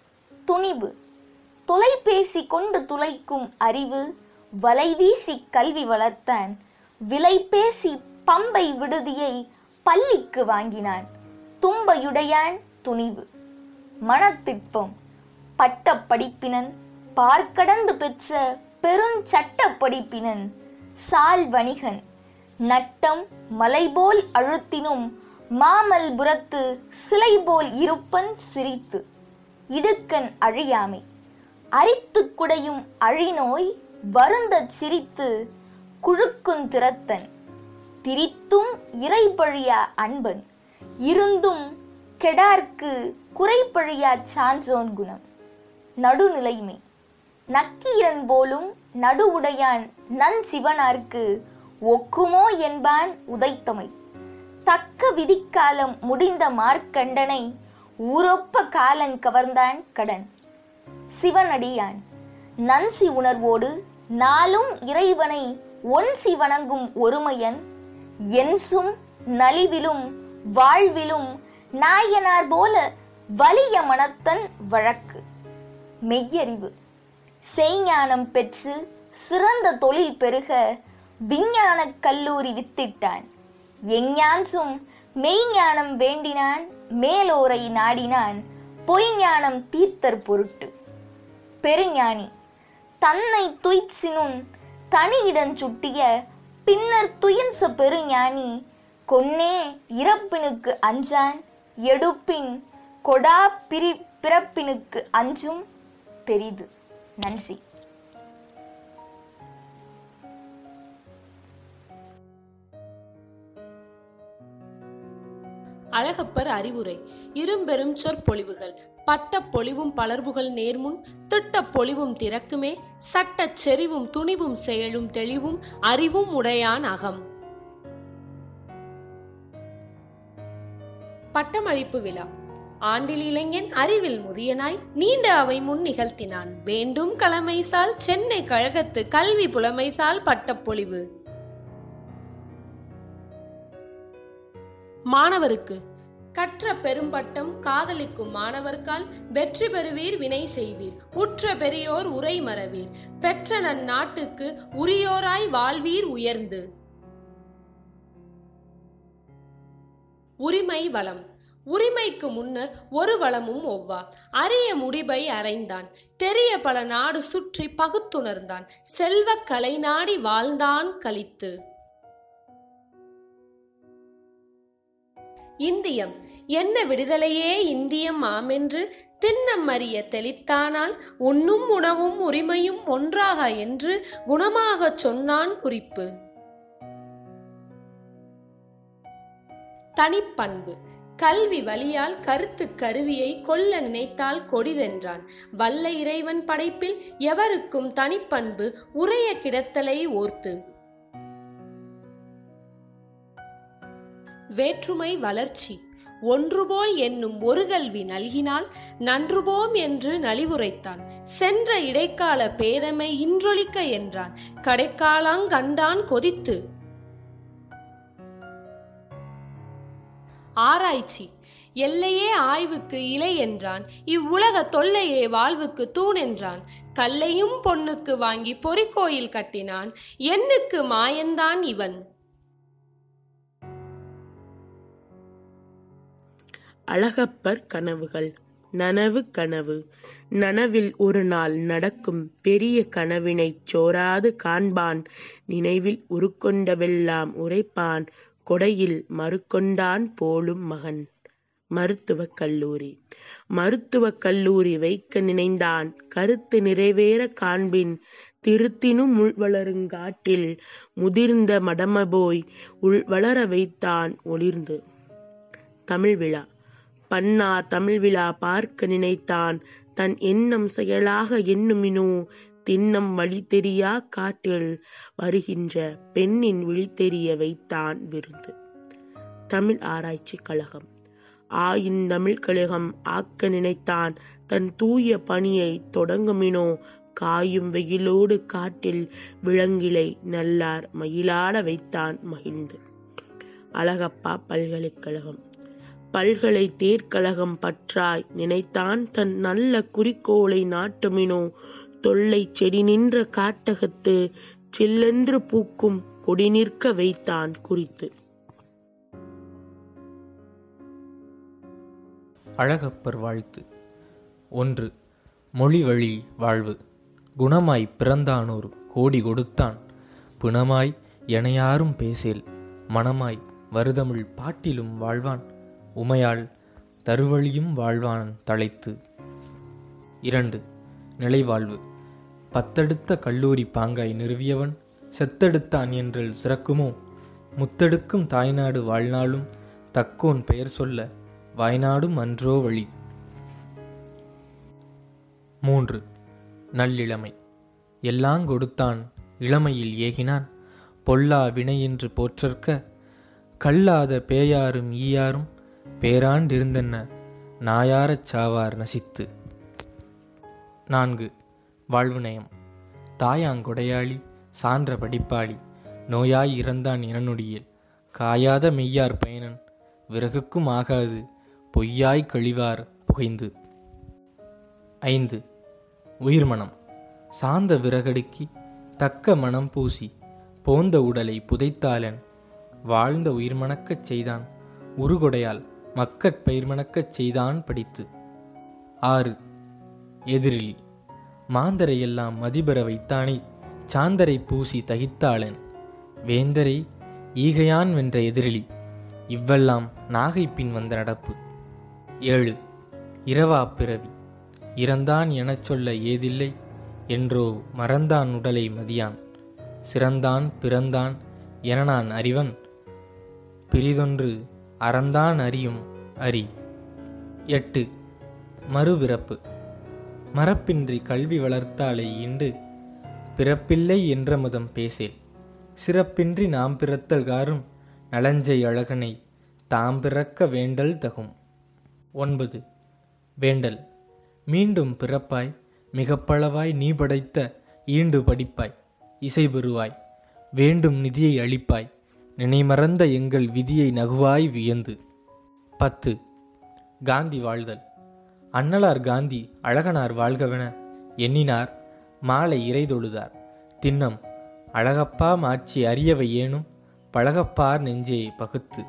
துணிவு தொலைபேசி கொண்டு துளைக்கும் அறிவு வலைவீசி கல்வி வளர்த்தான் விலை பேசி பம்பை விடுதியை பள்ளிக்கு வாங்கினான் தும்பையுடையான் துணிவு மனத்திட்பம் பட்ட படிப்பினன் பார்க்கடந்து பெற்ற பெருஞ்சட்ட படிப்பினன் சால் வணிகன் நட்டம் மலைபோல் அழுத்தினும் மாமல்புரத்து சிலை போல் இருப்பன் சிரித்து இடுக்கன் அழியாமை அரித்துக் குடையும் அழிநோய் வருந்தச் சிரித்து குழுக்குந் திறத்தன் திரித்தும் இறைபழியா அன்பன் இருந்தும் கெடார்க்கு குறைபழியா சான்றோன் குணம் நடுநிலைமை நக்கீரன் போலும் நடுவுடையான் நஞ்சிவனார்க்கு ஒக்குமோ என்பான் உதைத்தமை தக்க விதிக்காலம் முடிந்த மார்க்கண்டனை ஊரொப்ப காலன் கவர்ந்தான் கடன் சிவனடியான் நன்சி உணர்வோடு நாளும் இறைவனை ஒன்சி வணங்கும் ஒருமையன் என்சும் நலிவிலும் வாழ்விலும் நாயனார் போல வலிய மனத்தன் வழக்கு மெய்யறிவு செய்ஞானம் பெற்று சிறந்த தொழில் பெருக விஞ்ஞானக் கல்லூரி வித்திட்டான் எஞ்ஞான்றும் மெய்ஞானம் வேண்டினான் மேலோரை நாடினான் பொய்ஞானம் தீர்த்தற் பொருட்டு பெருஞானி தன்னை துய்ச்சினும் தனியிடம் சுட்டிய பின்னர் துயின்ச பெருஞானி கொன்னே இறப்பினுக்கு அஞ்சான் எடுப்பின் கொடா பிரி பிறப்பினுக்கு அஞ்சும் பெரிது நன்றி அழகப்பர் அறிவுரை இரும்பெரும் சொற்பொழிவுகள் பட்டப் பொழிவும் பலர்புகள் நேர்முன் திட்டப் பொழிவும் திறக்குமே சட்டச் செறிவும் துணிவும் செயலும் தெளிவும் அறிவும் உடையான் அகம் பட்டமளிப்பு விழா ஆண்டில் இளைஞன் அறிவில் முதியனாய் நீண்ட அவை முன் நிகழ்த்தினான் வேண்டும் கலமைசால் சென்னை கழகத்து கல்வி புலமைசால் பட்டப்பொழிவு மாணவருக்கு கற்ற பெரும்பட்டம் காதலிக்கும் மாணவர்க்கால் வெற்றி பெறுவீர் வினை செய்வீர் உற்ற பெரியோர் உரை மறவீர் பெற்ற நன் நாட்டுக்கு உரியோராய் வாழ்வீர் உயர்ந்து உரிமை வளம் உரிமைக்கு முன்னர் ஒரு வளமும் ஒவ்வா அரிய முடிபை அறைந்தான் தெரிய பல நாடு சுற்றி பகுத்துணர்ந்தான் செல்வ கலை நாடி வாழ்ந்தான் கலித்து இந்தியம் என்ன விடுதலையே இந்தியம் ஆமென்று திண்ணம் அறிய தெளித்தானால் உண்ணும் உணவும் உரிமையும் ஒன்றாக என்று குணமாகச் சொன்னான் குறிப்பு தனிப்பண்பு கல்வி வழியால் கருத்து கருவியை கொல்ல நினைத்தால் கொடிதென்றான் வல்ல இறைவன் படைப்பில் எவருக்கும் தனிப்பண்பு உரைய கிடத்தலை ஓர்த்து வேற்றுமை வளர்ச்சி ஒன்றுபோல் என்னும் ஒரு கல்வி நல்கினால் நன்றுபோம் என்று நலிவுரைத்தான் சென்ற இடைக்கால பேதமை இன்றொழிக்க என்றான் கடைக்காலாங் கண்டான் கொதித்து ஆராய்ச்சி எல்லையே ஆய்வுக்கு இலை என்றான் இவ்வுலக தொல்லையே வாழ்வுக்கு தூண் என்றான் கல்லையும் பொன்னுக்கு வாங்கி பொறிக்கோயில் கட்டினான் எண்ணுக்கு மாயந்தான் இவன் அழகப்பர் கனவுகள் நனவு கனவு நனவில் ஒரு நாள் நடக்கும் பெரிய கனவினைச் சோராது காண்பான் நினைவில் உருக்கொண்டவெல்லாம் உரைப்பான் கொடையில் மறுக்கொண்டான் போலும் மகன் மருத்துவக் கல்லூரி மருத்துவக் கல்லூரி வைக்க நினைந்தான் கருத்து நிறைவேற காண்பின் திருத்தினும் உள்வளருங்காட்டில் முதிர்ந்த மடமபோய் உள்வளர வைத்தான் ஒளிர்ந்து தமிழ் விழா பன்னா தமிழ் விழா பார்க்க நினைத்தான் தன் எண்ணம் செயலாக எண்ணுமினோ திண்ணம் வழி தெரியா காட்டில் வருகின்ற பெண்ணின் விழி தெரிய வைத்தான் விருந்து தமிழ் ஆராய்ச்சி கழகம் ஆயின் தமிழ் கழகம் ஆக்க நினைத்தான் தன் தூய பணியை தொடங்குமினோ காயும் வெயிலோடு காட்டில் விலங்கிலை நல்லார் மயிலாட வைத்தான் மகிழ்ந்து அழகப்பா பல்கலைக்கழகம் பல்கலை தேர்க்கழகம் பற்றாய் நினைத்தான் தன் நல்ல குறிக்கோளை நாட்டுமினோ தொல்லை செடி நின்ற காட்டகத்து சில்லென்று பூக்கும் கொடி நிற்க வைத்தான் குறித்து அழகப்பர் வாழ்த்து ஒன்று மொழி வழி வாழ்வு குணமாய் பிறந்தானோர் கோடி கொடுத்தான் பிணமாய் எனையாரும் பேசேல் மனமாய் வருதமிழ் பாட்டிலும் வாழ்வான் உமையாள் தருவழியும் வாழ்வான் தழைத்து இரண்டு நிலைவாழ்வு பத்தெடுத்த கல்லூரி பாங்காய் நிறுவியவன் செத்தெடுத்தான் என்றல் சிறக்குமோ முத்தெடுக்கும் தாய்நாடு வாழ்நாளும் தக்கோன் பெயர் சொல்ல வாய்நாடும் அன்றோ வழி மூன்று நல்லிளமை எல்லாங் கொடுத்தான் இளமையில் ஏகினான் பொல்லா வினையென்று போற்றற்க கல்லாத பேயாரும் ஈயாரும் பேராண்டிருந்தென்ன நாயாரச் சாவார் நசித்து நான்கு வாழ்வு நயம் தாயாங்கொடையாளி சான்ற படிப்பாளி நோயாய் இறந்தான் இனநொடியில் காயாத மெய்யார் பயனன் விறகுக்கும் ஆகாது பொய்யாய் கழிவார் புகைந்து ஐந்து உயிர்மணம் சாந்த விறகடுக்கி தக்க மனம் பூசி போந்த உடலை புதைத்தாலன் வாழ்ந்த உயிர்மணக்கச் செய்தான் உருகொடையால் மக்கட் பயிர்மணக்கச் செய்தான் படித்து ஆறு எதிரிலி மாந்தரையெல்லாம் மதிபெற வைத்தானை சாந்தரை பூசி தகித்தாளன் வேந்தரை ஈகையான் வென்ற எதிரிலி இவ்வெல்லாம் நாகை பின் வந்த நடப்பு ஏழு இரவா பிறவி இறந்தான் எனச் சொல்ல ஏதில்லை என்றோ மறந்தான் உடலை மதியான் சிறந்தான் பிறந்தான் என நான் அறிவன் பிரிதொன்று அறந்தான் அறியும் அறி எட்டு மறுபிறப்பு மரப்பின்றி கல்வி வளர்த்தாலே ஈண்டு பிறப்பில்லை என்ற மதம் பேசேல் சிறப்பின்றி நாம் பிறத்தல் காரும் நலஞ்சை அழகனை தாம் பிறக்க வேண்டல் தகும் ஒன்பது வேண்டல் மீண்டும் பிறப்பாய் மிகப்பளவாய் நீ படைத்த ஈண்டு படிப்பாய் இசை பெறுவாய் வேண்டும் நிதியை அளிப்பாய் நினைமறந்த எங்கள் விதியை நகுவாய் வியந்து பத்து காந்தி வாழ்தல் அண்ணலார் காந்தி அழகனார் வாழ்கவென எண்ணினார் மாலை இறை தொழுதார் திண்ணம் அழகப்பா மாட்சி அறியவை ஏனும் பழகப்பார் நெஞ்சே பகுத்து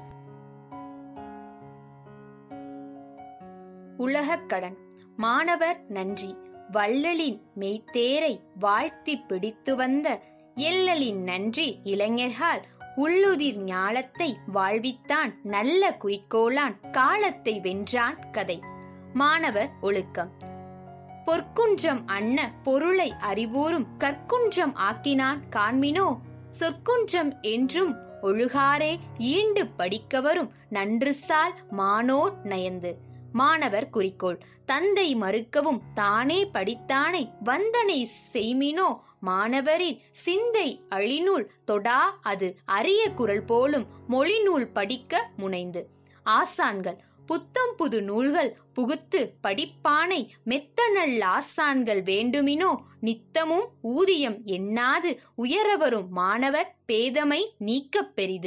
உலகக் கடன் மாணவர் நன்றி வள்ளலின் மெய்த்தேரை வாழ்த்தி பிடித்து வந்த எல்லலின் நன்றி இளைஞர்கள் உள்ளுதிர் ஞாலத்தை வாழ்வித்தான் நல்ல குறிக்கோளான் காலத்தை வென்றான் கதை மாணவர் ஒழுக்கம் பொற்குன்றம் அன்ன பொருளை அறிவோரும் கற்குன்றம் ஆக்கினான் காண்மினோ சொற்குன்றம் என்றும் ஒழுகாரே ஈண்டு படிக்க வரும் நன்று சால் மானோர் நயந்து மாணவர் குறிக்கோள் தந்தை மறுக்கவும் தானே படித்தானை வந்தனை செய்மினோ மாணவரின் சிந்தை அழிநூல் தொடா அது அரிய குரல் போலும் மொழிநூல் படிக்க முனைந்து ஆசான்கள் புத்தம் புது நூல்கள் புகுத்து படிப்பானை மெத்தனல் ஆசான்கள் வேண்டுமினோ நித்தமும் ஊதியம் எண்ணாது உயரவரும் மாணவர் பேதமை நீக்கப் பெரிது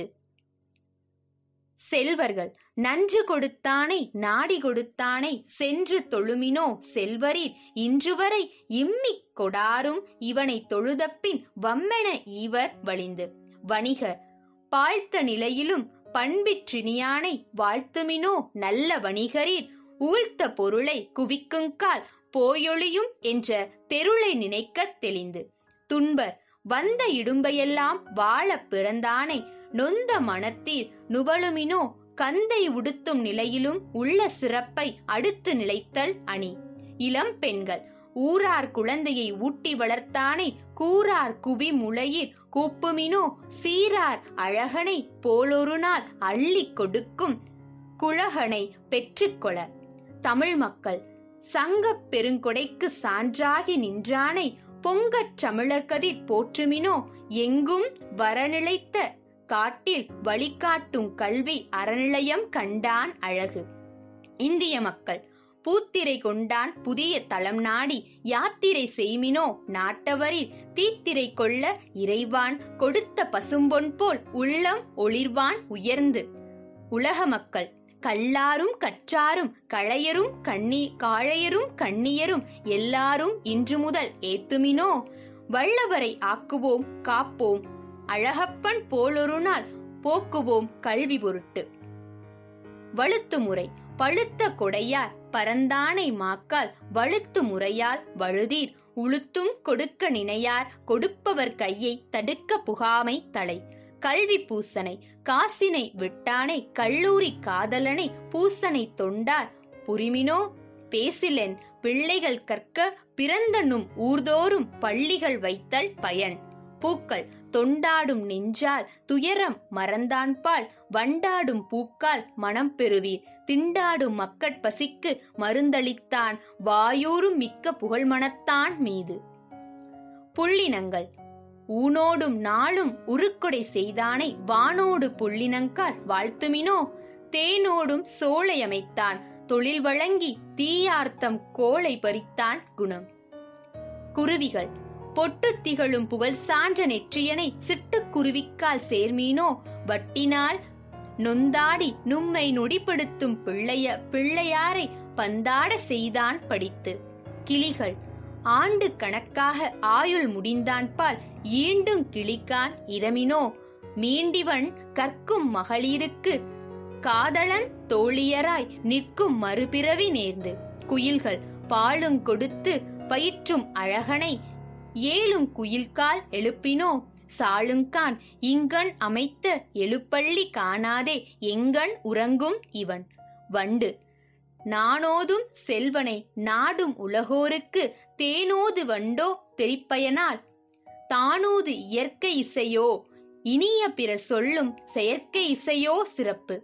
செல்வர்கள் நன்று கொடுத்தானை நாடி கொடுத்தானை சென்று தொழுமினோ செல்வரீர் இன்றுவரை இம்மிக் கொடாரும் இவனை தொழுதப்பின் வம்மென ஈவர் வழிந்து வணிகர் பாழ்த்த நிலையிலும் பண்பிற்றினியானை வாழ்த்துமினோ நல்ல வணிகரீர் ஊழ்த்த பொருளை குவிக்குங்கால் போயொழியும் என்ற தெருளை நினைக்கத் தெளிந்து துன்பர் வந்த இடும்பையெல்லாம் வாழப் பிறந்தானை நொந்த மனத்தீர் நுவலுமினோ கந்தை உடுத்தும் நிலையிலும் உள்ள சிறப்பை அடுத்து நிலைத்தல் அணி இளம் பெண்கள் ஊரார் குழந்தையை ஊட்டி வளர்த்தானை கூறார் குவி முளையிற் கூப்புமினோ சீரார் அழகனை போலொரு நாள் அள்ளிக் கொடுக்கும் குழகனை பெற்றுக்கொள தமிழ் மக்கள் சங்கப் பெருங்கொடைக்கு சான்றாகி நின்றானை பொங்கச் தமிழர்கதிர் போற்றுமினோ எங்கும் வரநிலைத்த காட்டில் வழிகாட்டும் கல்வி அறநிலையம் கண்டான் அழகு இந்திய மக்கள் பூத்திரை கொண்டான் புதிய தலம் நாடி யாத்திரை செய்மினோ நாட்டவரில் தீத்திரை கொள்ள இறைவான் கொடுத்த பசும்பொன் போல் உள்ளம் ஒளிர்வான் உயர்ந்து உலக மக்கள் கல்லாரும் கற்றாரும் களையரும் கண்ணி காழையரும் கண்ணியரும் எல்லாரும் இன்று முதல் ஏத்துமினோ வல்லவரை ஆக்குவோம் காப்போம் அழகப்பன் போலொரு நாள் போக்குவோம் கல்வி பொருட்டு வழுத்து முறை பழுத்த கொடையார் பரந்தானை மாக்கால் வழுத்து முறையால் வழுதீர் உளுத்தும் கொடுக்க நினையார் கொடுப்பவர் கையை தடுக்க புகாமை தலை கல்வி பூசனை காசினை விட்டானை கல்லூரி காதலனை பூசனை தொண்டார் புரிமினோ பேசிலென் பிள்ளைகள் கற்க பிறந்தனும் ஊர்தோறும் பள்ளிகள் வைத்தல் பயன் பூக்கள் தொண்டாடும் நெஞ்சால் துயரம் மறந்தான்பால் வண்டாடும் பூக்கால் மனம் பெறுவீர் திண்டாடும் மக்கட் பசிக்கு மருந்தளித்தான் வாயூரும் மிக்க புகழ்மணத்தான் மீது புள்ளினங்கள் ஊனோடும் நாளும் உருக்கொடை செய்தானை வானோடு புள்ளினங்கால் வாழ்த்துமினோ தேனோடும் சோலை அமைத்தான் தொழில் வழங்கி தீயார்த்தம் கோளை பறித்தான் குணம் குருவிகள் பொட்டு திகழும் புகழ் சான்ற நெற்றியனை சிட்டுக்குருவிக்கால் சேர்மீனோ வட்டினால் நொந்தாடி நும்மை நொடிப்படுத்தும் பிள்ளைய பிள்ளையாரை பந்தாட செய்தான் படித்து கிளிகள் ஆண்டு கணக்காக ஆயுள் முடிந்தான்பால் ஈண்டும் கிளிக்கான் இரமினோ மீண்டிவன் கற்கும் மகளிருக்கு காதலன் தோழியராய் நிற்கும் மறுபிறவி நேர்ந்து குயில்கள் பாலுங் கொடுத்து பயிற்றும் அழகனை ஏழும் குயில்கால் எழுப்பினோ சாளுங்கான் இங்கண் அமைத்த எழுப்பள்ளி காணாதே எங்கண் உறங்கும் இவன் வண்டு நானோதும் செல்வனை நாடும் உலகோருக்கு தேனோது வண்டோ தெரிப்பயனால் தானோது இயற்கை இசையோ இனிய பிற சொல்லும் செயற்கை இசையோ சிறப்பு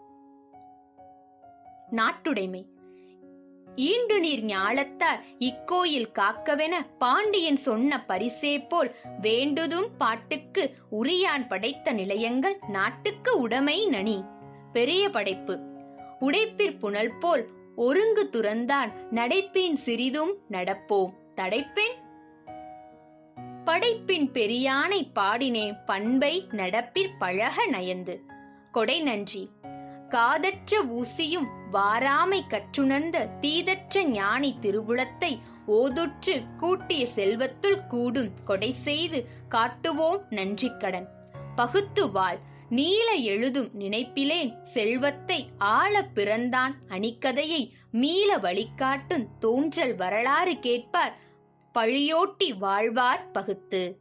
நாட்டுடைமை ஈண்டு நீர் ஞாலத்தார் இக்கோயில் காக்கவென பாண்டியன் சொன்ன பரிசே போல் வேண்டுதும் பாட்டுக்கு உரியான் படைத்த நிலையங்கள் நாட்டுக்கு உடைமை நனி பெரிய படைப்பு உடைப்பிற் புனல் போல் ஒருங்கு துறந்தான் நடைப்பின் சிறிதும் நடப்போம் தடைப்பெண் படைப்பின் பெரியானை பாடினே பண்பை நடப்பிற் பழக நயந்து கொடை நன்றி காதற்ற ஊசியும் வாராமை கற்றுணர்ந்த தீதற்ற ஞானி திருவுளத்தை ஓதுற்று கூட்டிய செல்வத்துள் கூடும் கொடை செய்து காட்டுவோம் நன்றிக்கடன் பகுத்து வாழ் நீல எழுதும் நினைப்பிலேன் செல்வத்தை ஆள பிறந்தான் அணிக்கதையை மீள வழிகாட்டும் தோன்றல் வரலாறு கேட்பார் பழியோட்டி வாழ்வார் பகுத்து